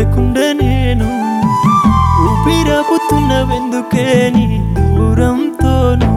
చూడకుండా నేను ఊపిరాపుతున్నవెందుకే నీ దూరంతోనూ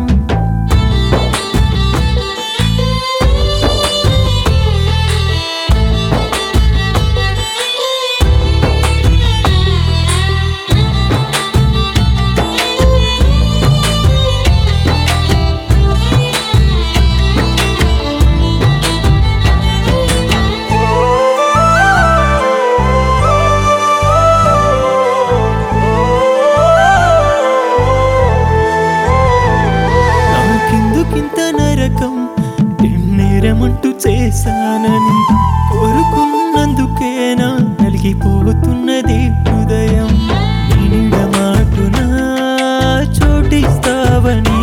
నాకెందుకింత నరకం ఏం నేరమంటూ చేశానని కోరుకున్నందుకేనా నలిగిపోతున్నది హృదయం నిండ మాటునా చోటిస్తావని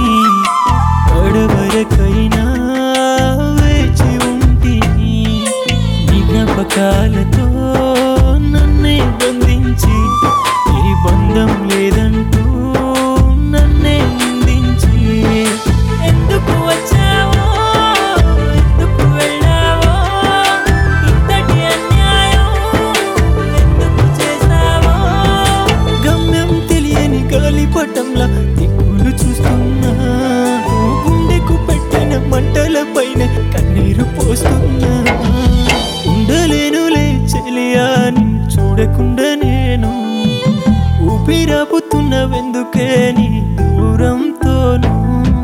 కడవరకైనా వేచి ఉంటిని నీ జ్ఞాపకాలతో నన్నే బంధించి ఏ బంధం లేదంటూ నన్నే నిందించి ఎందుకు వచ్చావో ఎందుకు వెళ్ళావో ఇంతటి అన్యాయం ఎందుకు చేసావో గమ్యం తెలియని గాలిపటంలా దిక్కులు చూస్తున్నా గుండెకు పెట్టిన మంటల పైన కన్నీరు పోస్తున్నా ఉండలేనులే చెలియాని చూడకుండా నేను ఊపిరాపుతున్నవెందుకే నీ దూరంతోనూ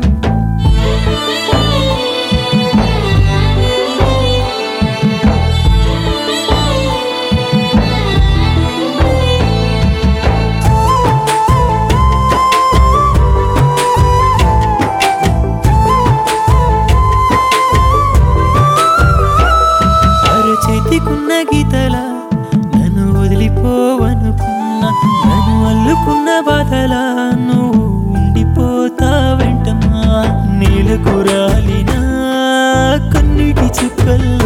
అరచేతికున్న గీతల నన్ను వదిలిపోవనుకున్నా నన్ను అల్లుకున్న బాధల నువ్వు ఉండిపోతా వెంటమా నీలకు రాలిన కన్నిటి చుక్కల్లా